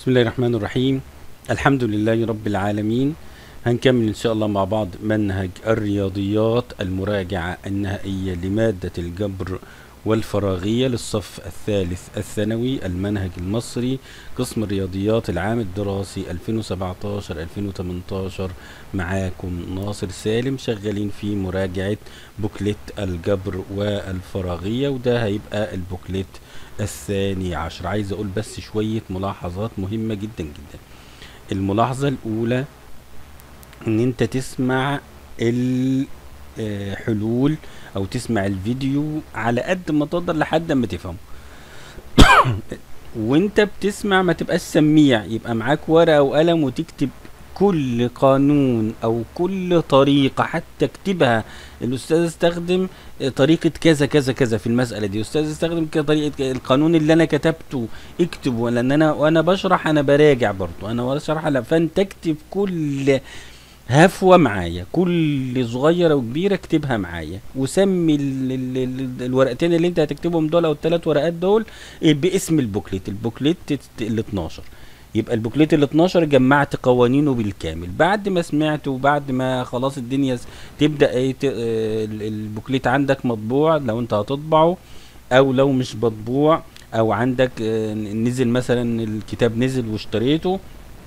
بسم الله الرحمن الرحيم الحمد لله رب العالمين هنكمل ان شاء الله مع بعض منهج الرياضيات المراجعة النهائية لمادة الجبر والفراغية للصف الثالث الثانوي المنهج المصري قسم الرياضيات العام الدراسي 2017-2018 معاكم ناصر سالم شغالين في مراجعة بوكلت الجبر والفراغية وده هيبقى البوكلت الثاني عشر عايز اقول بس شوية ملاحظات مهمة جدا جدا الملاحظة الاولى ان انت تسمع الحلول او تسمع الفيديو على قد ما تقدر لحد ما تفهمه وانت بتسمع ما تبقاش سميع يبقى معاك ورقة وقلم وتكتب كل قانون او كل طريقة حتى اكتبها الاستاذ استخدم طريقة كذا كذا كذا في المسألة دي استاذ استخدم كده طريقة القانون اللي انا كتبته اكتبه لان انا وانا بشرح انا براجع برضو انا بشرح لا فانت اكتب كل هفوة معايا كل صغيرة وكبيرة اكتبها معايا وسمي ال ال ال الورقتين اللي انت هتكتبهم دول او الثلاث ورقات دول باسم البوكليت البوكليت ال 12 يبقى البوكليت ال 12 جمعت قوانينه بالكامل بعد ما سمعت وبعد ما خلاص الدنيا س- تبدا ايه ت- آه، ال- البوكليت عندك مطبوع لو انت هتطبعه او لو مش مطبوع او عندك آه، نزل مثلا الكتاب نزل واشتريته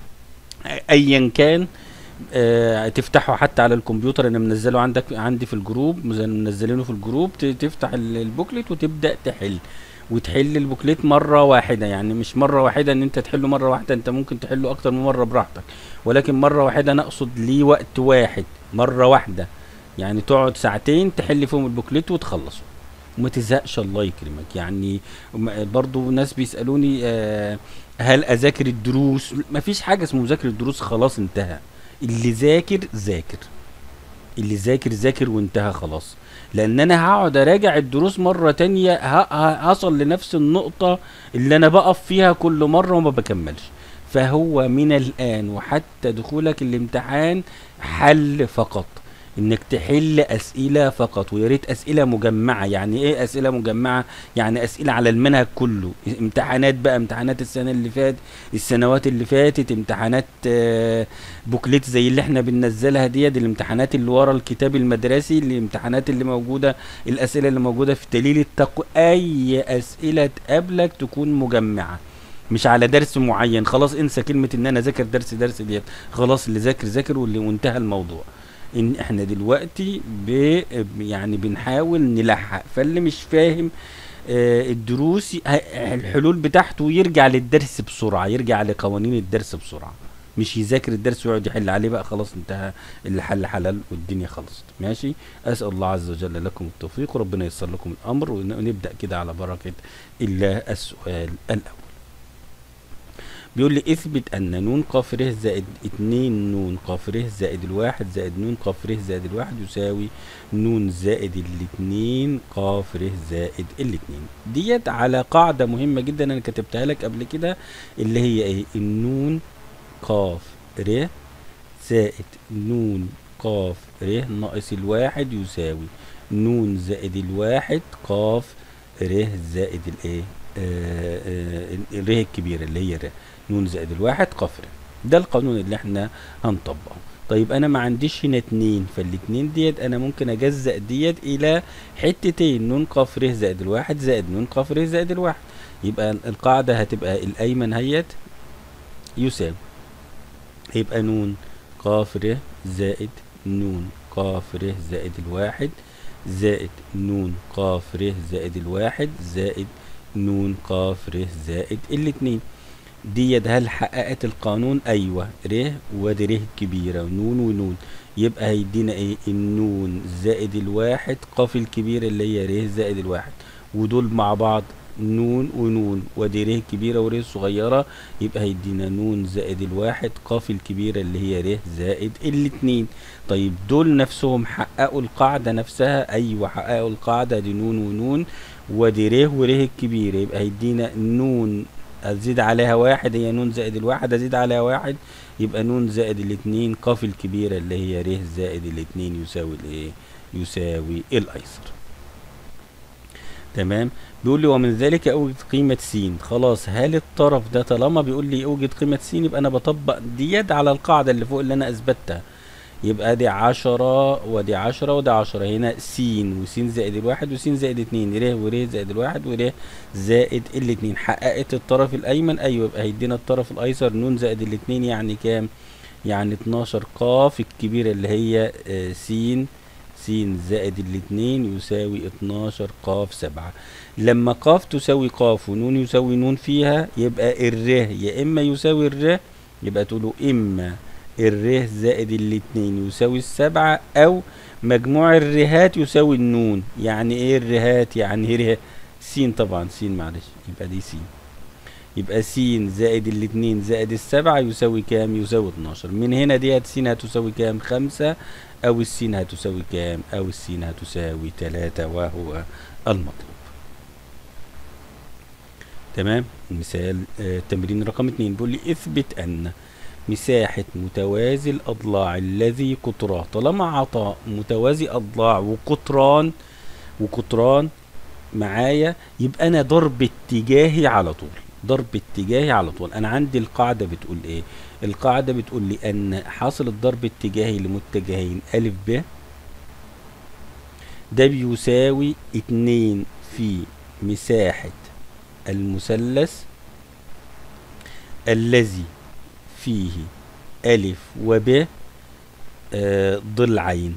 ايا كان آه، تفتحه حتى على الكمبيوتر انا منزله عندك عندي في الجروب مز- منزلينه في الجروب ت- تفتح ال- البوكلت وتبدا تحل وتحل البوكليت مره واحده يعني مش مره واحده ان انت تحله مره واحده انت ممكن تحله اكتر من مره براحتك ولكن مره واحده انا اقصد ليه وقت واحد مره واحده يعني تقعد ساعتين تحل فيهم البوكليت وتخلصه وما تزهقش الله يكرمك يعني م- برضو ناس بيسالوني آه، هل اذاكر الدروس مفيش حاجه اسمه مذاكره الدروس خلاص انتهى اللي ذاكر ذاكر اللي ذاكر ذاكر وانتهى خلاص لان انا هقعد اراجع الدروس مرة تانية ه- ه- هصل لنفس النقطة اللي انا بقف فيها كل مرة وما بكملش فهو من الان وحتى دخولك الامتحان حل فقط انك تحل اسئله فقط ويا ريت اسئله مجمعه يعني ايه اسئله مجمعه يعني اسئله على المنهج كله امتحانات بقى امتحانات السنه اللي فاتت السنوات اللي فاتت امتحانات آه، بوكليت زي اللي احنا بننزلها دي دي الامتحانات اللي ورا الكتاب المدرسي الامتحانات اللي موجوده الاسئله اللي موجوده في دليل التقوى اي اسئله تقابلك تكون مجمعه مش على درس معين خلاص انسى كلمه ان انا ذاكر درس درس ديت خلاص اللي ذاكر ذاكر واللي وانتهى الموضوع ان احنا دلوقتي ب يعني بنحاول نلحق فاللي مش فاهم آه، الدروس ي- ه- الحلول بتاعته يرجع للدرس بسرعه يرجع لقوانين الدرس بسرعه مش يذاكر الدرس ويقعد يحل عليه بقى خلاص انتهى اللي حل حلال والدنيا خلصت ماشي اسال الله عز وجل لكم التوفيق وربنا ييسر لكم الامر ون- ونبدا كده على بركه الله السؤال الاول بيقول لي اثبت ان نون قاف ر زائد اتنين نون قاف ر زائد الواحد زائد نون قاف ر زائد الواحد يساوي نون زائد الاتنين قاف ر زائد الاتنين ديت على قاعدة مهمة جدا انا كتبتها لك قبل كده اللي هي ايه النون قاف ر زائد نون قاف ر ناقص الواحد يساوي نون زائد الواحد قاف ر زائد الايه آه آه الر الكبيرة اللي هي ر نون زائد الواحد قاف ر ده القانون اللي احنا هنطبقه طيب انا ما عنديش هنا اتنين فالاتنين ديت انا ممكن اجزأ ديت الى حتتين نون قاف ر زائد الواحد زائد نون قاف ر زائد الواحد يبقى القاعدة هتبقى الايمن هيت يساوي هيبقى نون قاف ر زائد نون قاف ر زائد الواحد زائد نون قاف ر زائد الواحد زائد نون قاف ر زائد الاتنين ديت هل حققت القانون ايوه ر وادي ر كبيره نون ونون يبقى هيدينا ايه النون زائد الواحد قاف الكبيره اللي هي ر زائد الواحد ودول مع بعض نون ونون وادي ر كبيره ور صغيره يبقى هيدينا نون زائد الواحد قاف الكبيره اللي هي ر زائد الاتنين طيب دول نفسهم حققوا القاعده نفسها ايوه حققوا القاعده دي نون ونون وادي ر وره الكبيره يبقى هيدينا نون ازيد عليها واحد هي نون زائد الواحد ازيد عليها واحد يبقى نون زائد الاتنين قاف الكبيرة اللي هي ر زائد الاتنين يساوي الايه يساوي الايسر تمام بيقول لي ومن ذلك اوجد قيمة س خلاص هل الطرف ده طالما بيقول لي اوجد قيمة س يبقى انا بطبق ديت على القاعدة اللي فوق اللي انا اثبتها يبقى دي عشرة ودي عشرة ودي عشرة هنا س وس زائد الواحد وس زائد اتنين ر ور زائد الواحد ور زائد الاتنين حققت الطرف الايمن ايوه يبقى هيدينا الطرف الايسر ن زائد الاتنين يعني كام يعني 12 قاف الكبيرة اللي هي آه، س س زائد الاتنين يساوي 12 قاف سبعة لما قاف تساوي قاف ونون يساوي نون فيها يبقى الره يا اما يساوي الره يبقى تقولوا اما الره زائد الاتنين يساوي السبعة او مجموع الرهات يساوي النون يعني ايه الرهات يعني ره س طبعا س معلش يبقى دي س يبقى س زائد الاتنين زائد السبعة يساوي كام يساوي 12 من هنا ديت س هتساوي كام خمسة او السين هتساوي كام او السين هتساوي تلاتة وهو المطلوب تمام مثال آه تمرين رقم اتنين بيقول لي اثبت ان مساحة متوازي الأضلاع الذي قطراه طالما عطى متوازي أضلاع وقطران وقطران معايا يبقى أنا ضرب اتجاهي على طول ضرب اتجاهي على طول أنا عندي القاعدة بتقول إيه القاعدة بتقول لي أن حاصل الضرب اتجاهي لمتجهين ألف ب ده بيساوي اتنين في مساحة المثلث الذي فيه ألف وب آه، ضلعين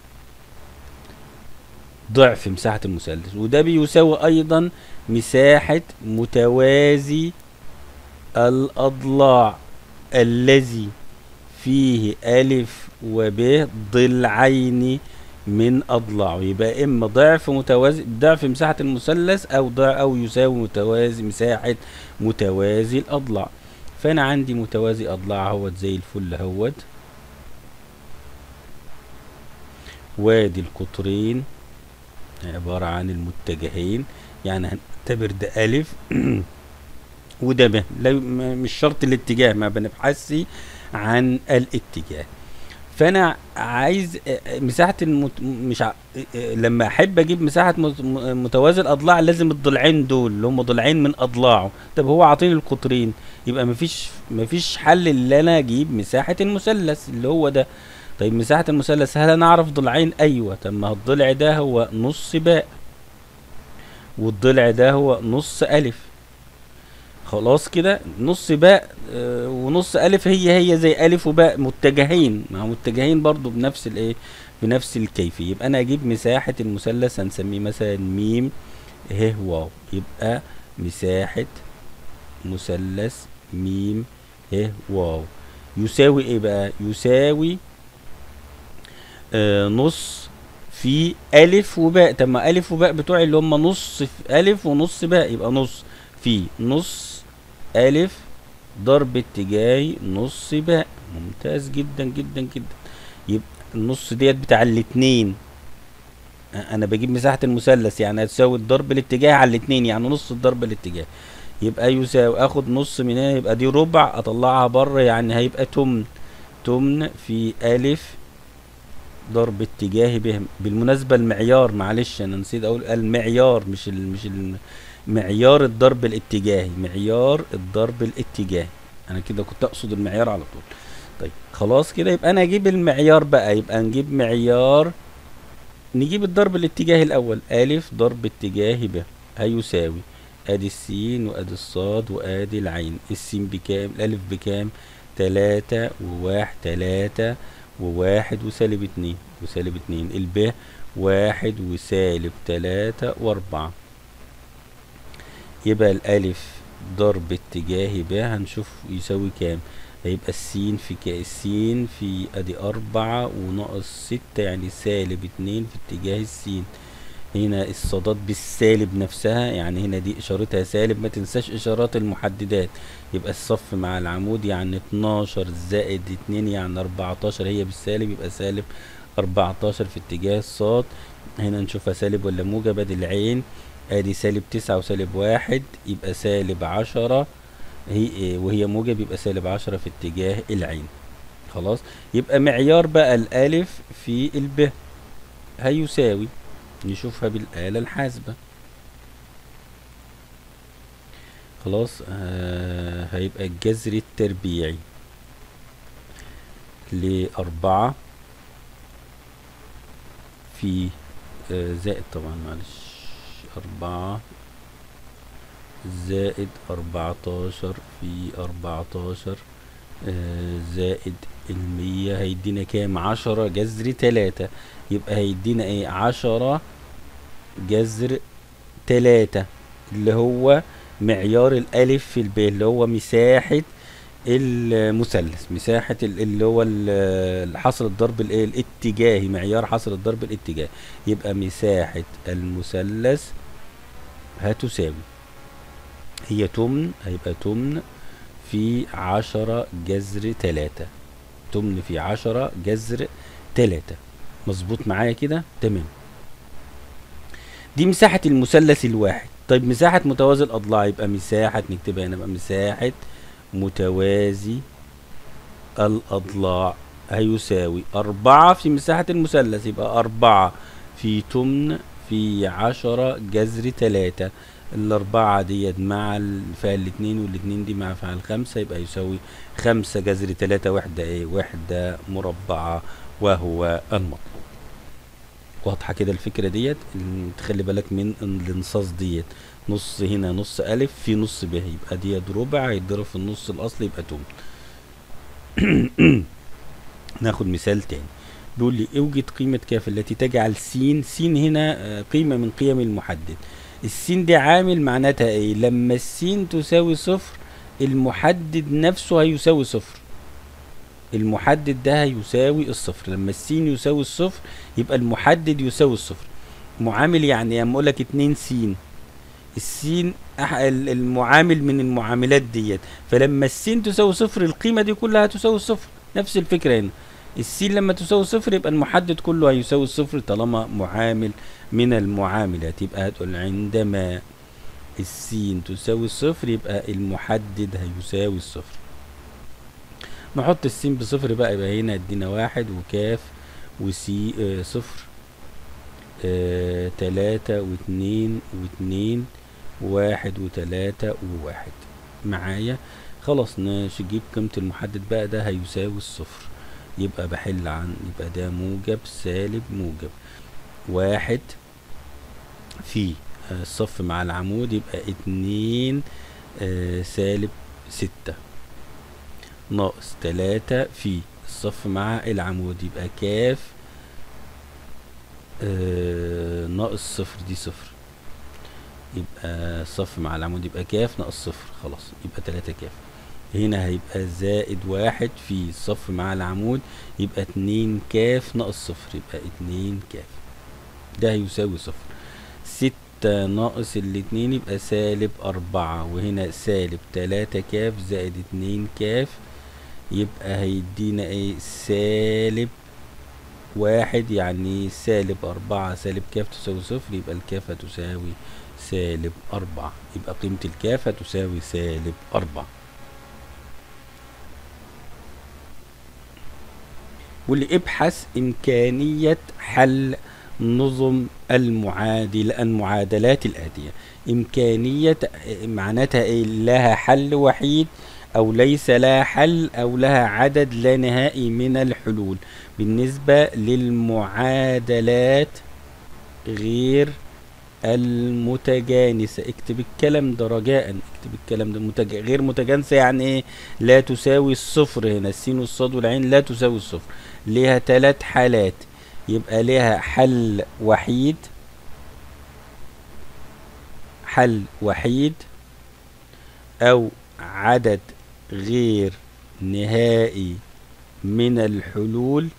ضعف مساحة المثلث وده بيساوي أيضا مساحة متوازي الأضلاع الذي فيه ألف وب ضلعين من أضلاعه يبقى إما ضعف متوازي ضعف مساحة المثلث أو ضعف أو يساوي متوازي مساحة متوازي الأضلاع فأنا عندي متوازي أضلاع اهوت زي الفل اهوت وادي القطرين عبارة عن المتجهين يعني هنعتبر ده ألف وده ب لا م- مش شرط الاتجاه ما بنبحثش عن الاتجاه فانا عايز آه، آه، مساحه المت... مش ع... آه، آه، لما احب اجيب مساحه مت... م- متوازي الاضلاع لازم الضلعين دول اللي هم ضلعين من اضلاعه طب هو عاطيني القطرين يبقى مفيش مفيش حل اللي انا اجيب مساحه المثلث اللي هو ده طيب مساحه المثلث هل انا اعرف ضلعين ايوه طب ما هو الضلع ده هو نص باء والضلع ده هو نص الف خلاص كده نص باء آه، ونص الف هي هي زي الف وباء متجهين مع متجهين برضو بنفس الايه بنفس الكيفيه يبقى انا اجيب مساحه المثلث هنسميه مثلا ميم ه واو يبقى مساحه مثلث ميم ه واو يساوي ايه بقى يساوي آه نص في ألف وباء طب ما ألف وباء بتوعي اللي هم نص في ألف ونص باء يبقى نص في نص ألف ضرب اتجاهي نص باء ممتاز جدا جدا جدا يبقى النص ديت بتاع الاتنين أ- انا بجيب مساحة المثلث يعني هتساوي الضرب الاتجاهي على الاتنين يعني نص الضرب الاتجاهي يبقى يساوي اخد نص من هنا يبقى دي ربع اطلعها بره يعني هيبقى تمن تمن في الف ضرب اتجاهي به بالمناسبة المعيار معلش انا نسيت اقول المعيار مش ال مش ال معيار الضرب الاتجاهي معيار الضرب الاتجاهي انا كده كنت اقصد المعيار على طول طيب خلاص كده يبقى انا اجيب المعيار بقى يبقى نجيب معيار نجيب الضرب الاتجاهي الاول الف ضرب اتجاهي ب هيساوي ادي السين وادي الصاد وادي العين السين بكام الالف بكام تلاتة وواحد تلاتة وواحد وسالب اتنين وسالب اتنين الب واحد وسالب تلاتة واربعة يبقى الالف ضرب اتجاهي ب هنشوف يساوي كام هيبقى السين في كا السين في ادي اربعة وناقص ستة يعني سالب اتنين في اتجاه السين هنا الصادات بالسالب نفسها يعني هنا دي اشارتها سالب ما تنساش اشارات المحددات يبقى الصف مع العمود يعني 12 زائد 2 يعني 14 هي بالسالب يبقى سالب 14 في اتجاه الصاد هنا نشوفها سالب ولا موجب ادي العين ادي سالب تسعة وسالب واحد يبقى سالب عشرة هي وهي موجب يبقى سالب عشرة في اتجاه العين خلاص يبقى معيار بقى الالف في الب هيساوي نشوفها بالآلة الحاسبة خلاص آه هيبقى الجذر التربيعي لأربعة في آه زائد طبعا معلش أربعة زائد أربعتاشر في أربعتاشر آه زائد المية هيدينا كام عشرة جذر تلاتة يبقى هيدينا ايه عشرة جذر تلاتة اللي هو معيار الألف في الب اللي هو مساحة المثلث مساحة ال- اللي هو ال- حصر الضرب الايه الاتجاهي معيار حصر الضرب الاتجاهي يبقى مساحة المثلث هتساوي هي تمن هيبقى تمن في عشرة جذر تلاتة تمن في عشرة جذر تلاتة مظبوط معايا كده تمام دي مساحة المثلث الواحد طيب مساحة متوازي الأضلاع يبقى مساحة نكتبها هنا يبقى مساحة متوازي الأضلاع هيساوي أربعة في مساحة المثلث يبقى أربعة في تمن في عشرة جذر تلاتة الأربعة ديت مع ال- فيها الاتنين والاتنين دي مع فيها الخمسة يبقى يساوي خمسة جذر تلاتة وحدة ايه وحدة مربعة وهو المطلوب واضحة كده الفكرة ديت ال- تخلي بالك من الانصاص ديت نص هنا نص ألف في نص ب يبقى ديت ربع يتضرب في النص الأصلي يبقى تمن ناخد مثال تاني بيقول لي اوجد قيمة كاف التي تجعل س س هنا آه، قيمة من قيم المحدد السين دي عامل معناتها ايه لما السين تساوي صفر المحدد نفسه هيساوي صفر المحدد ده هيساوي الصفر لما السين يساوي الصفر يبقى المحدد يساوي الصفر معامل يعني لما اقول لك اتنين سين السين أح- ال- المعامل من المعاملات ديت فلما السين تساوي صفر القيمة دي كلها هتساوي صفر نفس الفكرة هنا السين لما تساوي صفر يبقى المحدد كله هيساوي صفر طالما معامل من المعاملات يبقى هتقول عندما السين تساوي صفر يبقى المحدد هيساوي الصفر نحط السين بصفر بقى يبقى هنا ادينا واحد وكاف وسي آه صفر آه تلاتة واتنين واتنين واحد وتلاتة وواحد معايا خلاص نجيب قيمة المحدد بقى ده هيساوي الصفر يبقى بحل عن يبقى ده موجب سالب موجب واحد في آه، الصف مع العمود يبقى اتنين آه، سالب ستة ناقص تلاتة في الصف مع العمود يبقى كاف آه، ناقص صفر دي صفر يبقى الصف مع العمود يبقى كاف ناقص صفر خلاص يبقى تلاتة كاف هنا هيبقى زائد واحد في الصف مع العمود يبقى اتنين كاف ناقص صفر يبقى اتنين كاف ده هيساوي صفر ستة ناقص الاتنين يبقى سالب أربعة وهنا سالب تلاتة كاف زائد اتنين كاف يبقى هيدينا ايه سالب واحد يعني سالب أربعة سالب كاف تساوي صفر يبقى الكاف هتساوي سالب أربعة يبقى قيمة الكاف هتساوي سالب أربعة واللي ابحث إمكانية حل نظم المعادل المعادلات الآتية إمكانية معناتها إيه لها حل وحيد أو ليس لها حل أو لها عدد لا نهائي من الحلول بالنسبة للمعادلات غير المتجانسة اكتب الكلام ده رجاء اكتب الكلام ده متج... غير متجانسة يعني ايه لا تساوي الصفر هنا السين والصاد والعين لا تساوي الصفر ليها ثلاث حالات يبقى ليها حل وحيد حل وحيد او عدد غير نهائي من الحلول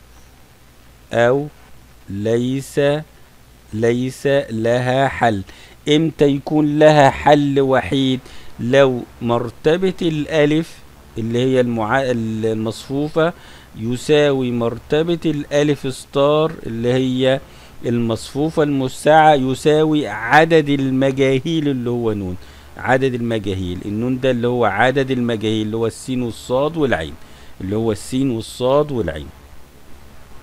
او ليس ليس لها حل امتى يكون لها حل وحيد لو مرتبة الالف اللي هي المعا... المصفوفة يساوي مرتبة الالف ستار اللي هي المصفوفة الموسعة يساوي عدد المجاهيل اللي هو نون عدد المجاهيل النون ده اللي هو عدد المجاهيل اللي هو السين والصاد والعين اللي هو السين والصاد والعين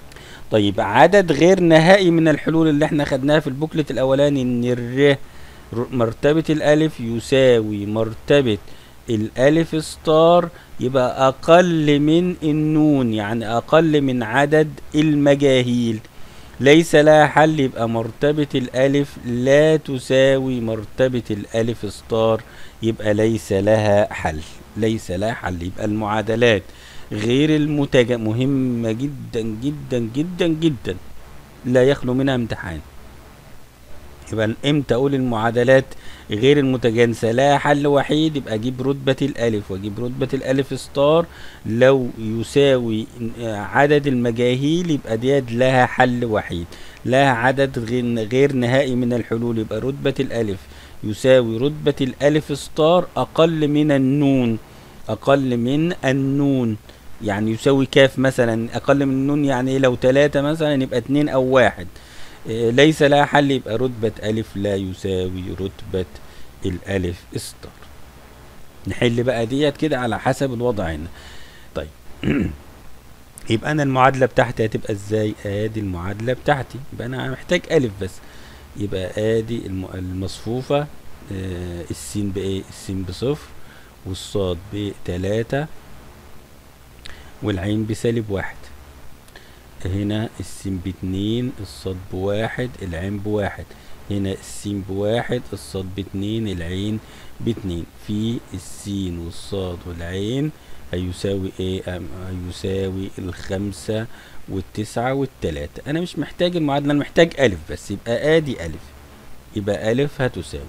طيب عدد غير نهائي من الحلول اللي احنا خدناها في البوكلت الاولاني ان الر ر- مرتبة الألف يساوي مرتبة الألف ستار يبقى أقل من النون يعني أقل من عدد المجاهيل ليس لها حل يبقى مرتبة الألف لا تساوي مرتبة الألف ستار يبقى ليس لها حل ليس لها حل يبقى المعادلات غير المتجا مهمة جدا جدا جدا جدا لا يخلو منها امتحان يبقى امتى اقول المعادلات غير المتجانسة لها حل وحيد يبقى اجيب رتبة الالف واجيب رتبة الالف ستار لو يساوي عدد المجاهيل يبقى ديت لها حل وحيد لها عدد غير غير نهائي من الحلول يبقى رتبة الالف يساوي رتبة الالف ستار اقل من النون اقل من النون يعني يساوي كاف مثلا اقل من النون يعني إيه؟ لو تلاتة مثلا يبقى اتنين او واحد إيه، ليس لها حل يبقى رتبة ألف لا يساوي رتبة الألف ستار نحل بقى ديت كده على حسب الوضع هنا طيب يبقى أنا المعادلة بتاعتي هتبقى ازاي ادي المعادلة بتاعتي يبقى أنا محتاج ألف بس يبقى ادي الم- المصفوفة آه، السين بإيه السين بصفر والصاد بتلاتة والعين بسالب واحد هنا السين باتنين الصاد بواحد العين بواحد هنا السين بواحد الصاد باتنين العين باتنين في السين والصاد والعين هيساوي ايه أم- هيساوي الخمسة والتسعة والتلاتة انا مش محتاج المعادلة انا محتاج الف بس يبقى ادي الف يبقى الف هتساوي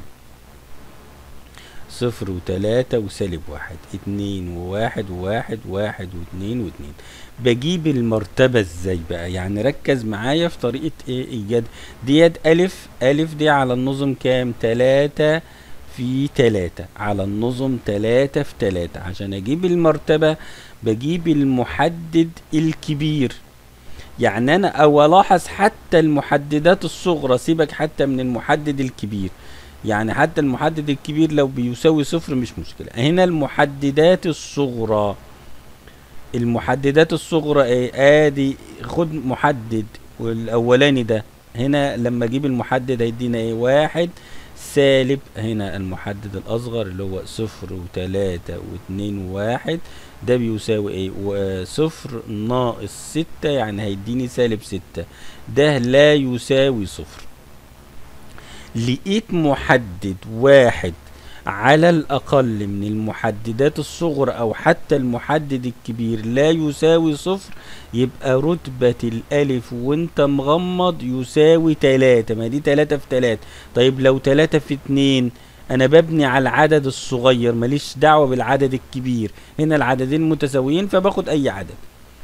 صفر وتلاتة وسالب واحد اتنين وواحد وواحد واحد واتنين واتنين بجيب المرتبة ازاي بقى يعني ركز معايا في طريقة ايه ايجاد ديت الف الف دي على النظم كام تلاتة في تلاتة على النظم تلاتة في تلاتة عشان اجيب المرتبة بجيب المحدد الكبير يعني انا او الاحظ حتى المحددات الصغرى سيبك حتى من المحدد الكبير يعني حتى المحدد الكبير لو بيساوي صفر مش مشكلة هنا المحددات الصغرى المحددات الصغرى ايه ادي خد محدد والاولاني ده هنا لما اجيب المحدد هيدينا ايه واحد سالب هنا المحدد الاصغر اللي هو صفر وتلاتة واتنين وواحد ده بيساوي ايه وصفر ناقص ستة يعني هيديني سالب ستة ده لا يساوي صفر لقيت محدد واحد على الأقل من المحددات الصغرى أو حتى المحدد الكبير لا يساوي صفر يبقى رتبة الألف وأنت مغمض يساوي تلاتة ما دي تلاتة في تلاتة طيب لو تلاتة في اتنين أنا ببني على العدد الصغير ماليش دعوة بالعدد الكبير هنا العددين متساويين فباخد أي عدد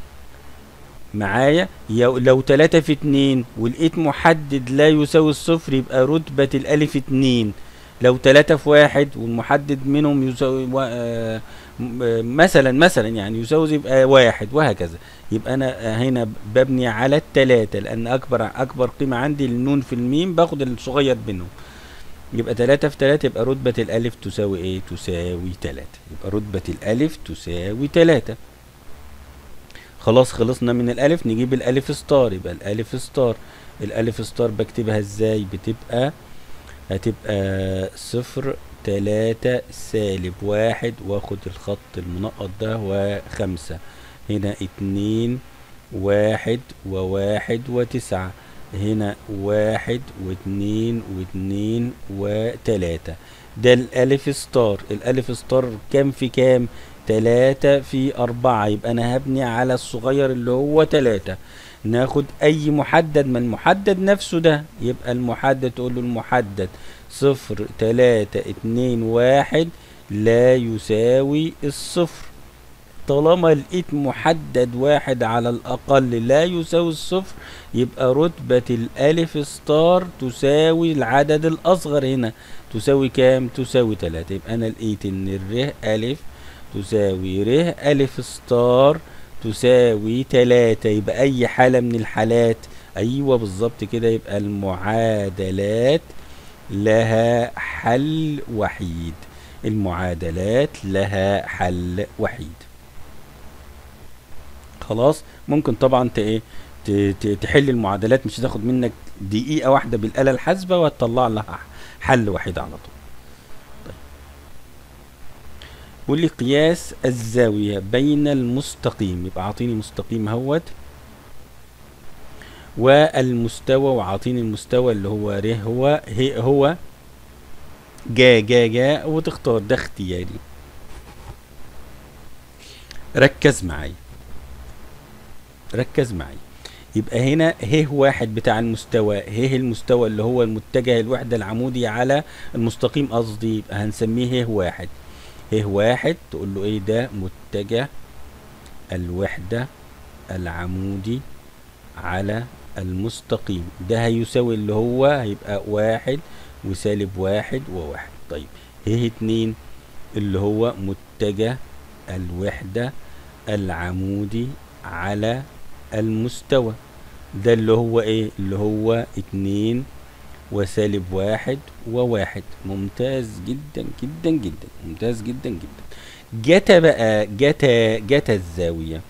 معايا يو- لو تلاتة في اتنين ولقيت محدد لا يساوي الصفر يبقى رتبة الألف اتنين لو تلاتة في واحد والمحدد منهم يساوي و... آه م- آه مثلا مثلا يعني يساوي يبقى واحد وهكذا يبقى انا آه، هنا ببني على التلاتة لان اكبر اكبر قيمة عندي النون في الميم باخد الصغير بينهم يبقى تلاتة في تلاتة يبقى رتبة الالف تساوي ايه تساوي تلاتة يبقى رتبة الالف تساوي تلاتة خلاص خلصنا من الالف نجيب الالف ستار يبقى الالف ستار الالف ستار بكتبها ازاي بتبقى هتبقى صفر تلاتة سالب واحد واخد الخط المنقط ده وخمسة هنا اتنين واحد وواحد وتسعة هنا واحد واتنين واتنين وتلاتة ده الألف ستار الألف ستار كام في كام تلاتة في أربعة يبقى أنا هبني على الصغير اللي هو تلاتة ناخد أي محدد من المحدد نفسه ده يبقى المحدد تقول له المحدد صفر تلاتة اتنين واحد لا يساوي الصفر طالما لقيت محدد واحد على الأقل لا يساوي الصفر يبقى رتبة الألف ستار تساوي العدد الأصغر هنا تساوي كام؟ تساوي تلاتة يبقى أنا لقيت إن الر ألف تساوي ر ألف ستار تساوي تلاتة يبقى أي حالة من الحالات أيوة بالظبط كده يبقى المعادلات لها حل وحيد المعادلات لها حل وحيد خلاص ممكن طبعا ت ايه ت- ت- تحل المعادلات مش هتاخد منك دقيقة واحدة بالآلة الحاسبة وهتطلع لها حل وحيد على طول طيب بيقول لي قياس الزاوية بين المستقيم يبقى عاطيني مستقيم اهوت والمستوى وعاطيني المستوى اللي هو ر هو هي هو جا جا جا وتختار ده اختياري ركز معايا ركز معايا يبقى هنا ه واحد بتاع المستوى ه المستوى اللي هو المتجه الوحدة العمودي على المستقيم قصدي يبقى هنسميه ه واحد ه واحد تقول له ايه ده متجه الوحدة العمودي على المستقيم ده هيساوي اللي هو هيبقى واحد وسالب واحد وواحد طيب ه اتنين اللي هو متجه الوحدة العمودي على المستوى ده اللي هو ايه اللي هو اتنين وسالب واحد وواحد ممتاز جدا جدا جدا ممتاز جدا جدا جتا بقى جتا جتا الزاوية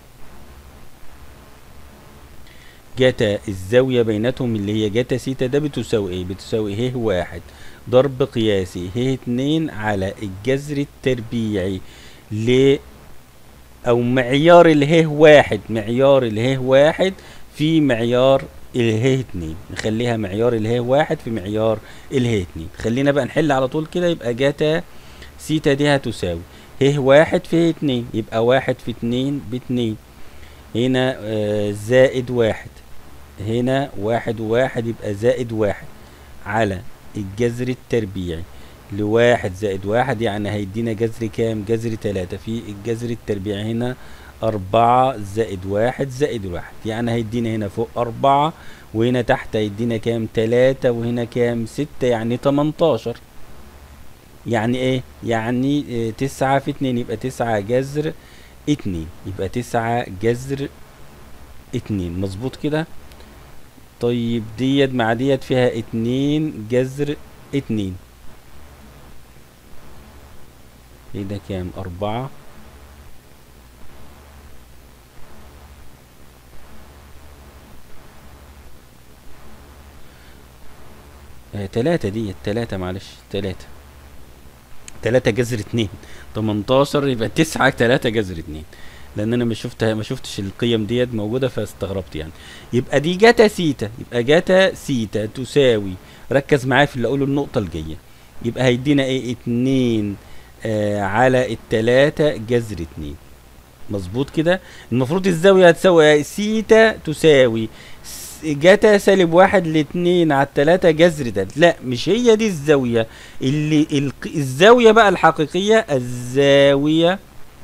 جتا الزاوية بيناتهم اللي هي جتا سيتا ده بتساوي ايه بتساوي ه واحد ضرب قياسي ه اتنين على الجذر التربيعي ل او معيار اله واحد معيار اله واحد في معيار اله اتنين نخليها معيار اله واحد في معيار اله اتنين خلينا بقى نحل على طول كده يبقى جاتا سيتا دي هتساوي ه واحد في ه اتنين يبقى واحد في اتنين باتنين هنا آه زائد واحد هنا واحد وواحد يبقى زائد واحد على الجذر التربيعي لواحد زائد واحد يعني هيدينا جذر كام جذر تلاتة في الجذر التربيعي هنا أربعة زائد واحد زائد واحد يعني هيدينا هنا فوق أربعة وهنا تحت هيدينا كام تلاتة وهنا كام ستة يعني تمنتاشر يعني ايه يعني اه تسعة في اتنين يبقى تسعة جذر اتنين يبقى تسعة جذر اتنين مظبوط كده طيب ديت مع ديت فيها اتنين جذر اتنين ايه ده كام اربعة آه تلاتة دي تلاتة معلش تلاتة تلاتة جذر اتنين تمنتاشر يبقى تسعة تلاتة جذر اتنين لان انا ما شفتها ما شفتش القيم ديت موجوده فاستغربت يعني يبقى دي جاتا سيتا يبقى جاتا سيتا تساوي ركز معايا في اللي اقوله النقطه الجايه يبقى هيدينا ايه اتنين آه على التلاتة جذر اتنين مظبوط كده المفروض الزاوية هتساوي سيتا تساوي جاتا سالب واحد لاتنين على التلاتة جذر ده لا مش هي دي الزاوية اللي الزاوية بقى الحقيقية الزاوية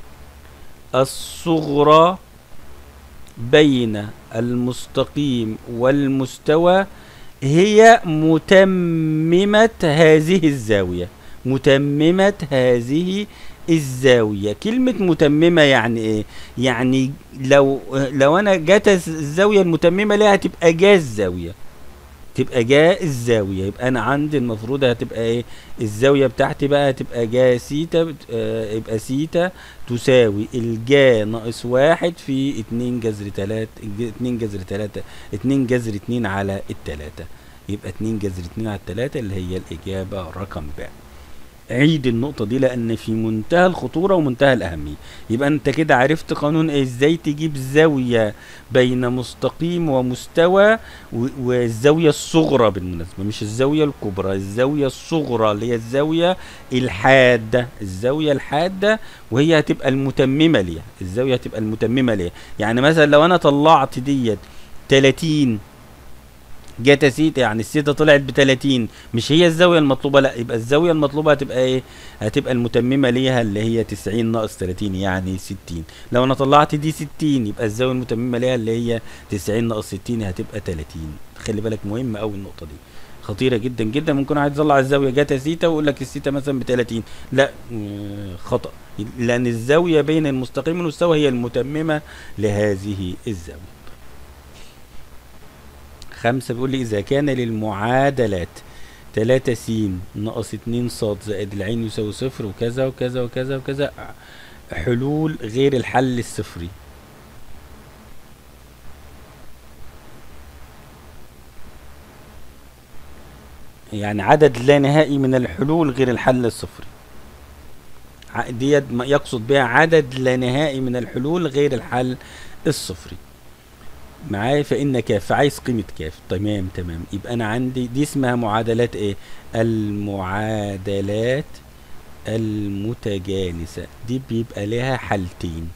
الصغرى بين المستقيم والمستوى هي متممة هذه الزاوية متممة هذه الزاوية كلمة متممة يعني ايه يعني لو لو انا جات الزاوية المتممة ليها هتبقى جا الزاوية تبقى جا الزاوية يبقى انا عندي المفروض هتبقى ايه الزاوية بتاعتي بقى هتبقى جا سيتا آه يبقى سيتا تساوي الجا ناقص واحد في اتنين جذر تلات اتنين جذر تلاتة اتنين جذر اتنين على التلاتة يبقى اتنين جذر اتنين على التلاتة اللي هي الإجابة رقم ب عيد النقطة دي لأن في منتهى الخطورة ومنتهى الأهمية يبقى أنت كده عرفت قانون إيه إزاي تجيب زاوية بين مستقيم ومستوى والزاوية الصغرى بالمناسبة مش الزاوية الكبرى الزاوية الصغرى اللي هي الزاوية الحادة الزاوية الحادة وهي هتبقى المتممة ليها الزاوية هتبقى المتممة ليها يعني مثلا لو أنا طلعت ديت 30 جاتا سيتا يعني السيتا طلعت ب 30 مش هي الزاويه المطلوبه لا يبقى الزاويه المطلوبه هتبقى ايه هتبقى المتممه ليها اللي هي 90 ناقص 30 يعني 60 لو انا طلعت دي 60 يبقى الزاويه المتممه ليها اللي هي 90 ناقص 60 هتبقى 30 خلي بالك مهمه قوي النقطه دي خطيره جدا جدا ممكن عايز يطلع الزاويه جاتا سيتا ويقول لك السيتا مثلا ب 30 لا خطا لان الزاويه بين المستقيم والمستوى هي المتممه لهذه الزاويه خمسة بيقول لي إذا كان للمعادلات تلاتة س ناقص اتنين ص زائد العين يساوي صفر وكذا وكذا وكذا وكذا حلول غير الحل الصفري يعني عدد لا نهائي من الحلول غير الحل الصفري ع- ديت ما يقصد بها عدد لا نهائي من الحلول غير الحل الصفري معايا فإن كاف فعايز قيمة كاف تمام تمام يبقى أنا عندي دي اسمها معادلات إيه المعادلات المتجانسة دي بيبقى لها حالتين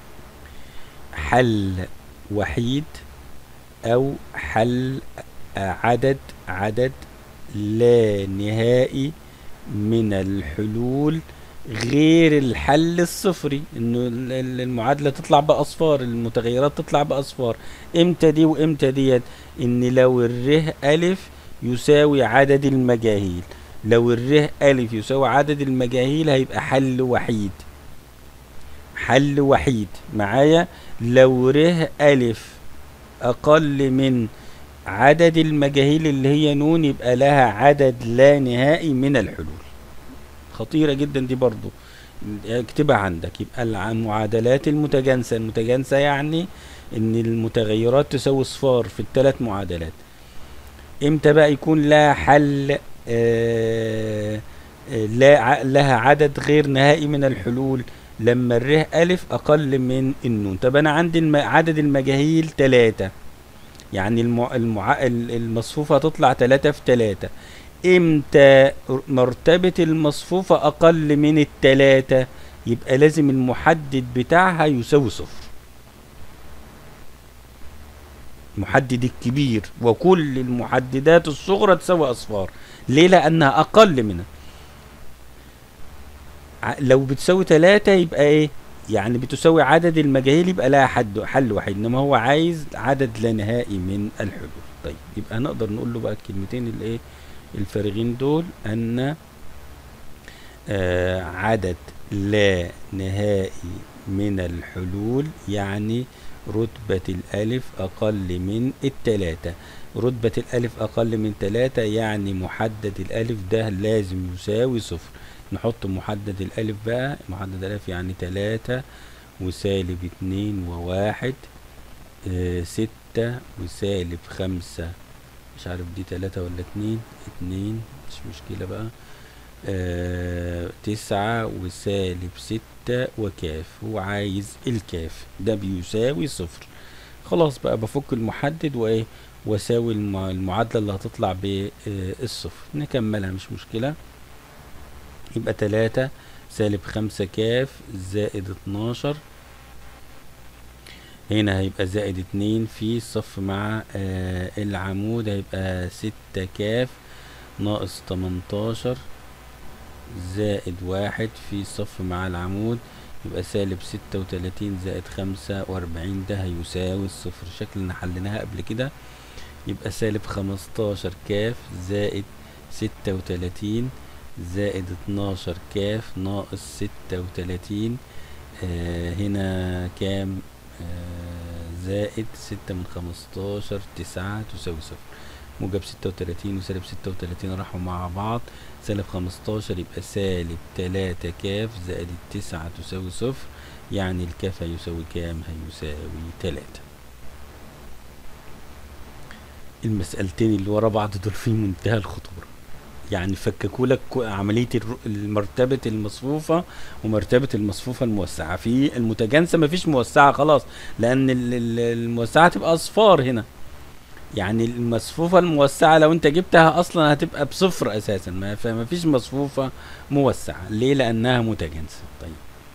حل وحيد أو حل عدد عدد لا نهائي من الحلول غير الحل الصفري انه ال- ال- المعادله تطلع باصفار المتغيرات تطلع باصفار امتى دي وامتى ديت ان لو الره الف يساوي عدد المجاهيل لو الره الف يساوي عدد المجاهيل هيبقى حل وحيد حل وحيد معايا لو ره الف اقل من عدد المجاهيل اللي هي نون يبقى لها عدد لا نهائي من الحلول خطيرة جدا دي برضو اكتبها عندك يبقى الع- المعادلات المتجانسة المتجانسة يعني ان المتغيرات تساوي صفار في الثلاث معادلات امتى بقى يكون لها حل آه آه، لا ع- لها عدد غير نهائي من الحلول لما الره ألف أقل من النون طب أنا عندي الم... عدد المجاهيل تلاتة يعني المع... المع... ال- المصفوفة هتطلع تلاتة في تلاتة امتى مرتبة المصفوفة أقل من التلاتة يبقى لازم المحدد بتاعها يساوي صفر المحدد الكبير وكل المحددات الصغرى تساوي أصفار ليه لأنها أقل منها ع- لو بتساوي تلاتة يبقى ايه يعني بتساوي عدد المجاهيل يبقى لها حد حل وحيد انما هو عايز عدد لا نهائي من الحلول طيب يبقى نقدر نقول له بقى الكلمتين اللي ايه الفارغين دول ان آه عدد لا نهائي من الحلول يعني رتبة الألف أقل من التلاتة رتبة الألف أقل من تلاتة يعني محدد الألف ده لازم يساوي صفر نحط محدد الألف بقى محدد الألف يعني تلاتة وسالب اتنين وواحد آه ستة وسالب خمسة مش عارف دي تلاتة ولا اتنين اتنين مش مشكلة بقى آه تسعة وسالب ستة وكاف هو عايز الكاف ده بيساوي صفر خلاص بقى بفك المحدد وايه واساوي المع- المعادلة اللي هتطلع بالصفر نكملها مش مشكلة يبقى تلاتة سالب خمسة كاف زائد اتناشر هنا هيبقى زائد اتنين في الصف مع آه العمود هيبقى ستة كاف ناقص تمنتاشر زائد واحد في الصف مع العمود يبقى سالب ستة وتلاتين زائد خمسة وأربعين ده هيساوي الصفر شكلنا حليناها قبل كده يبقى سالب خمستاشر كاف زائد ستة وتلاتين زائد اتناشر كاف ناقص ستة وتلاتين آه هنا كام آه زائد ستة من خمستاشر تسعة تساوي صفر موجب ستة وتلاتين وسالب ستة وتلاتين راحوا مع بعض سالب خمستاشر يبقى سالب تلاتة كاف زائد التسعة تساوي صفر يعني الكاف هيساوي كام هيساوي تلاتة المسألتين اللي ورا بعض دول في منتهى الخطورة يعني فككوا لك كو- عملية الر- مرتبة المصفوفة ومرتبة المصفوفة الموسعة في المتجانسة مفيش موسعة خلاص لأن ال- ال- الموسعة تبقى أصفار هنا يعني المصفوفة الموسعة لو انت جبتها اصلا هتبقى بصفر اساسا ما فما فيش مصفوفة موسعة ليه لانها متجانسة طيب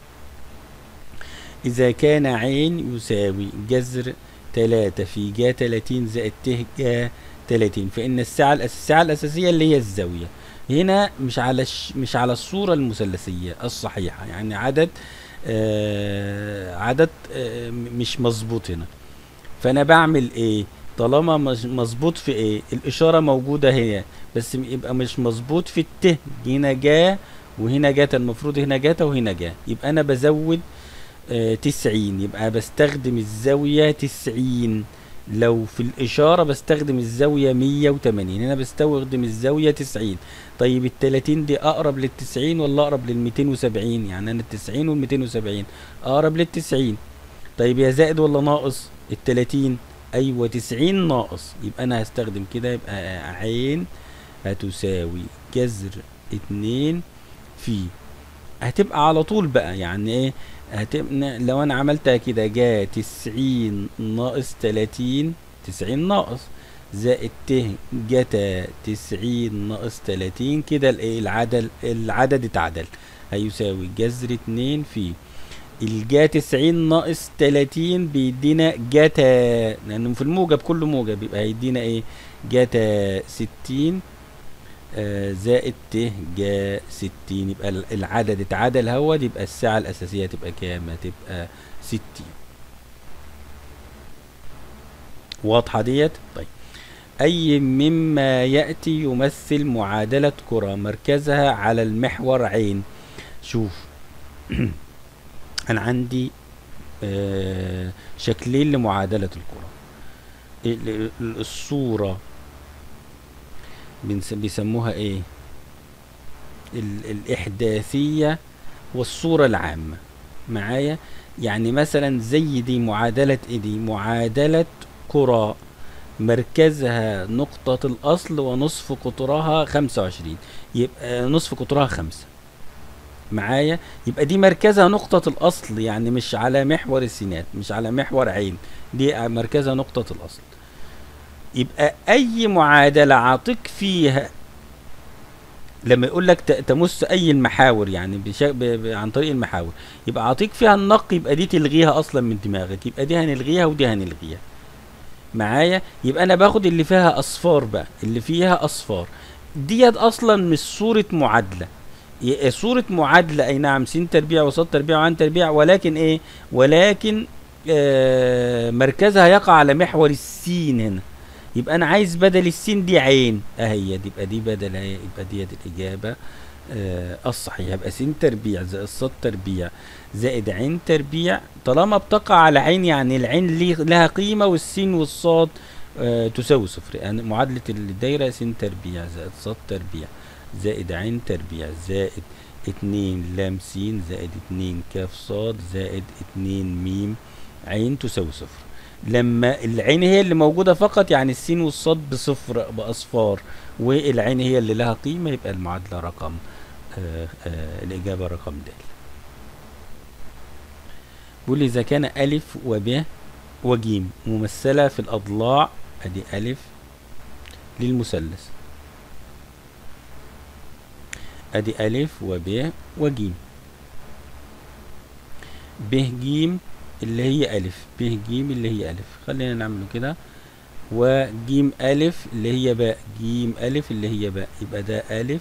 اذا كان عين يساوي جذر تلاتة في جا تلاتين زائد ت جا تلاتين فان الساعة الأس- الساعة الاساسية اللي هي الزاوية هنا مش على الش... مش على الصورة المثلثية الصحيحة يعني عدد آه عدد آه م- مش مظبوط هنا فانا بعمل ايه طالما مش مظبوط في ايه الاشاره موجوده هنا بس م- يبقى مش مظبوط في الت هنا جا وهنا جات المفروض هنا جات وهنا جا يبقى انا بزود آه تسعين يبقى بستخدم الزاويه تسعين لو في الإشارة بستخدم الزاوية مية وتمانين هنا بستخدم الزاوية تسعين طيب التلاتين دي أقرب للتسعين ولا أقرب للميتين وسبعين يعني أنا التسعين والميتين وسبعين أقرب للتسعين طيب يا زائد ولا ناقص التلاتين ايوه تسعين ناقص يبقى انا هستخدم كده يبقى عين هتساوي جذر اتنين في هتبقى على طول بقى يعني ايه هتبقى لو انا عملتها كده جا تسعين ناقص تلاتين تسعين ناقص زائد ت جتا تسعين ناقص تلاتين كده الايه العدد العدد اتعدل هيساوي جذر اتنين في الجا تسعين ناقص تلاتين بيدينا جتا لانه في الموجب كله موجب يبقى هيدينا ايه جتا ستين آه زائد ت جا ستين يبقى ال- العدد اتعدل هو يبقى الساعة الأساسية تبقى كام؟ هتبقى ستين واضحة ديت؟ طيب أي مما يأتي يمثل معادلة كرة مركزها على المحور عين شوف أنا عندي آه شكلين لمعادلة الكرة ال- ال- الصورة بنس- بيسموها ايه ال- الإحداثية والصورة العامة معايا يعني مثلا زي دي معادلة ايه دي معادلة كرة مركزها نقطة الأصل ونصف قطرها خمسة وعشرين يبقى نصف قطرها خمسة معايا يبقى دي مركزها نقطة الأصل يعني مش على محور السينات مش على محور عين دي مركزها نقطة الأصل يبقى أي معادلة عاطيك فيها لما يقول لك ت- تمس أي المحاور يعني بشا... ب... ب... عن طريق المحاور يبقى عاطيك فيها النق يبقى دي تلغيها أصلا من دماغك يبقى دي هنلغيها ودي هنلغيها معايا يبقى أنا باخد اللي فيها أصفار بقى اللي فيها أصفار ديت أصلا مش صورة معادلة ي- صورة معادلة أي نعم س تربيع وصاد تربيع وعن تربيع ولكن إيه ولكن آه مركزها يقع على محور السين هنا يبقى أنا عايز بدل السين دي عين أهي دي يبقى دي بدل أهي يبقى ديت الإجابة آه الصحيحة يبقى س تربيع زائد صاد تربيع زائد عين تربيع طالما بتقع على عين يعني العين ليه- لها قيمة والسين والصاد آه تساوي صفر يعني معادلة الدايرة س تربيع زائد صاد تربيع زائد عين تربيع زائد اتنين لام س زائد اتنين كاف صاد زائد اتنين ميم عين تساوي صفر لما العين هي اللي موجودة فقط يعني السين والصاد بصفر بأصفار والعين هي اللي لها قيمة يبقى المعادلة رقم آه آه الإجابة رقم د بيقول لي إذا كان ألف وب وجيم ممثلة في الأضلاع أدي ألف للمثلث ادي الف وب وجيم ب جيم اللي هي الف ب جيم اللي هي الف خلينا نعمله كده وجيم الف اللي هي باء جيم الف اللي هي باء يبقى ده الف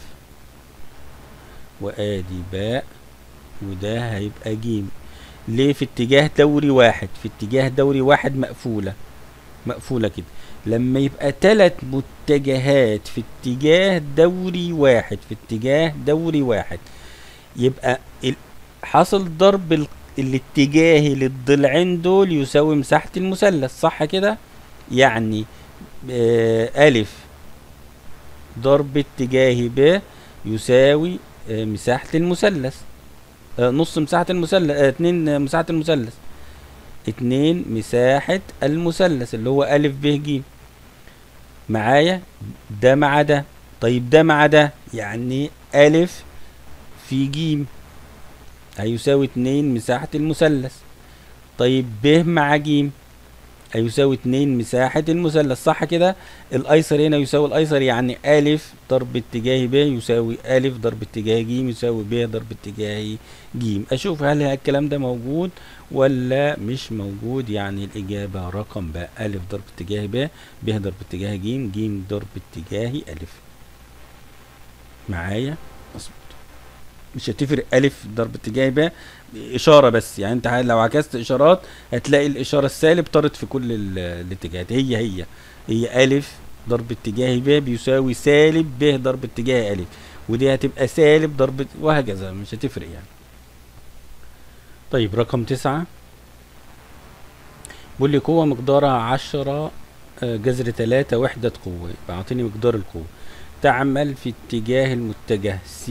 وادي باء وده هيبقى جيم ليه في اتجاه دوري واحد في اتجاه دوري واحد مقفولة مقفولة كده لما يبقى تلات متجهات في اتجاه دوري واحد في اتجاه دوري واحد يبقى ال- حاصل ضرب ال- الاتجاهي للضلعين دول يساوي مساحة المثلث صح كده يعني آه ألف ضرب اتجاهي ب يساوي آه مساحة المثلث آه نص مساحة المثلث آه اتنين آه، مساحة المثلث اتنين مساحة المثلث اللي هو ألف ب ج معايا ده مع ده طيب ده مع ده يعني ألف في ج هيساوي اتنين مساحة المثلث طيب ب مع ج هيساوي اتنين مساحة المثلث صح كده الأيسر هنا يساوي الأيسر يعني ألف ضرب اتجاه ب يساوي ألف ضرب اتجاه ج يساوي ب ضرب اتجاه ج أشوف هل الكلام ده موجود ولا مش موجود يعني الإجابة رقم ب ألف ضرب اتجاه ب ب ضرب اتجاه ج ج ضرب اتجاه ألف معايا مظبوط مش هتفرق ألف ضرب اتجاه ب إشارة بس يعني أنت لو عكست إشارات هتلاقي الإشارة السالب طارت في كل ال- الاتجاهات هي هي هي ألف ضرب اتجاه ب بيساوي سالب ب ضرب اتجاه ألف ودي هتبقى سالب ضرب وهكذا مش هتفرق يعني طيب رقم تسعة بيقول لي قوة مقدارها عشرة آه، جذر تلاتة وحدة قوة يبقى أعطيني مقدار القوة تعمل في اتجاه المتجه س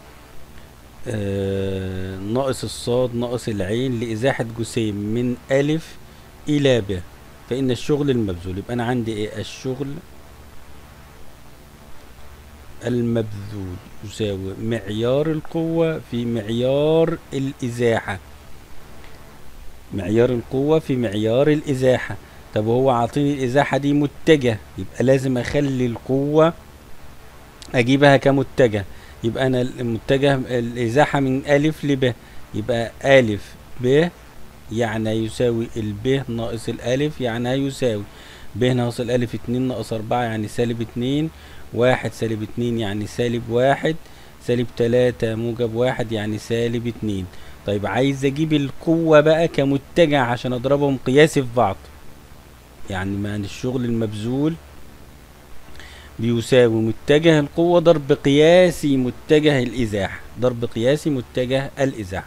آه، ناقص الصاد ناقص العين لإزاحة جسيم من ألف إلى ب فإن الشغل المبذول يبقى أنا عندي إيه الشغل المبذول يساوي معيار القوة في معيار الإزاحة معيار القوة في معيار الإزاحة طب هو عاطيني الإزاحة دي متجه يبقى لازم أخلي القوة أجيبها كمتجه يبقى أنا المتجه الإزاحة من ألف لب يبقى ألف ب يعني يساوي الب ناقص الألف يعني يساوي ب ناقص الألف اتنين ناقص أربعة يعني سالب اتنين واحد سالب اتنين يعني سالب واحد سالب تلاتة موجب واحد يعني سالب اتنين طيب عايز اجيب القوة بقى كمتجه عشان اضربهم قياسي في بعض يعني ما الشغل المبذول بيساوي متجه القوة ضرب قياسي متجه الإزاحة ضرب قياسي متجه الإزاحة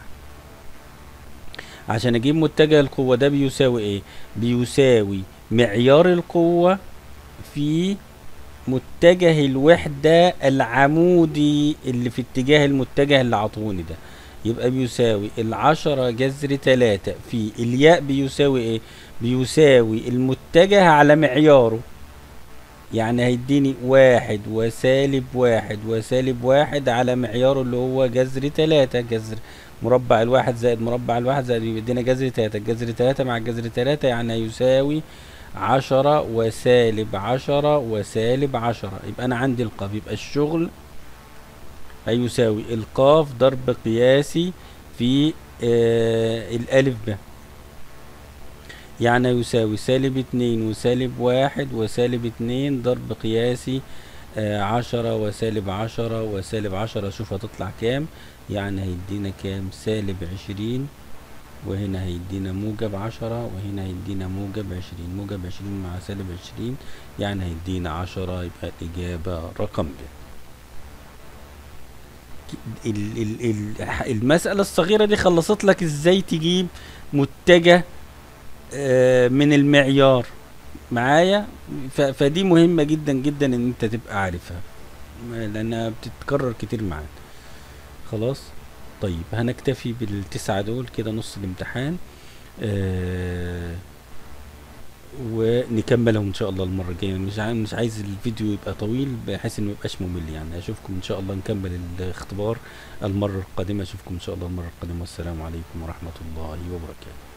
عشان اجيب متجه القوة ده بيساوي ايه بيساوي معيار القوة في متجه الوحدة العمودي اللي في اتجاه المتجه اللي عطوني ده يبقى بيساوي العشرة جذر تلاتة في الياء بيساوي ايه بيساوي المتجه على معياره يعني هيديني واحد وسالب واحد وسالب واحد على معياره اللي هو جذر تلاتة جذر مربع الواحد زائد مربع الواحد زائد يدينا جذر تلاتة جذر تلاتة مع جذر تلاتة يعني هيساوي عشرة وسالب عشرة وسالب عشرة يبقى أنا عندي القاف يبقى الشغل هيساوي القاف ضرب قياسي في آه الألف ب يعني يساوي سالب اتنين وسالب واحد وسالب اتنين ضرب قياسي آه عشرة وسالب عشرة وسالب عشرة شوف هتطلع كام يعني هيدينا كام سالب عشرين وهنا هيدينا موجب عشرة وهنا هيدينا موجب عشرين موجب عشرين مع سالب عشرين يعني هيدينا عشرة يبقى الإجابة رقم ب ال- ال- ال- المسألة الصغيرة دي خلصت لك ازاي تجيب متجه آه، من المعيار معايا ف- فدي مهمة جدا جدا ان انت تبقى عارفها ما- لانها بتتكرر كتير معانا خلاص طيب هنكتفي بالتسعة دول كده نص الامتحان آه ونكملهم ان شاء الله المره الجايه مش عايز مش عايز الفيديو يبقى طويل بحيث انه ميبقاش ممل يعني اشوفكم ان شاء الله نكمل الاختبار المره القادمه اشوفكم ان شاء الله المره القادمه والسلام عليكم ورحمه الله وبركاته